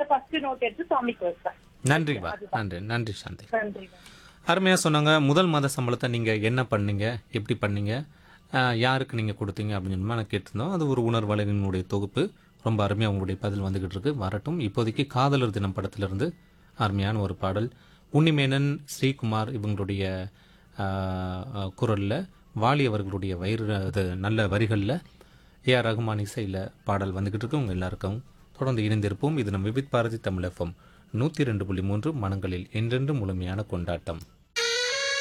first note எடுத்து சாமிக்கு வைப்பேன் நன்றிப்பா நன்றி நன்றி சாந்தி நன்றிங்க அருமையாக சொன்னாங்க முதல் மாத சம்பளத்தை நீங்கள் என்ன பண்ணீங்க எப்படி பண்ணீங்க ஆஹ், யாருக்கு நீங்கள் கொடுத்தீங்க அப்படின்னு சொல்லி நான் கேட்டிருந்தோம் அது ஒரு உணர்வாளரினுடைய தொகுப்பு ரொம்ப அருமையாக உங்களுடைய பதில் வந்துகிட்டு இருக்கு வரட்டும் இப்போதைக்கு காதலர் தினம் படத்திலிருந்து அருமையான ஒரு பாடல் உன்னிமேனன் ஸ்ரீகுமார் இவங்களுடைய குரலில் வாலி அவர்களுடைய வயிறு அது நல்ல வரிகளில் ஏஆர் ரகுமான் இசையில் பாடல் வந்துகிட்டு இருக்கு உங்கள் எல்லாருக்கும் தொடர்ந்து இணைந்திருப்போம் இது நம் விவித் பாரதி தமிழ் எஃப்எம் நூற்றி ரெண்டு புள்ளி மூன்று மனங்களில் என்றென்று முழுமையான கொண்டாட்டம்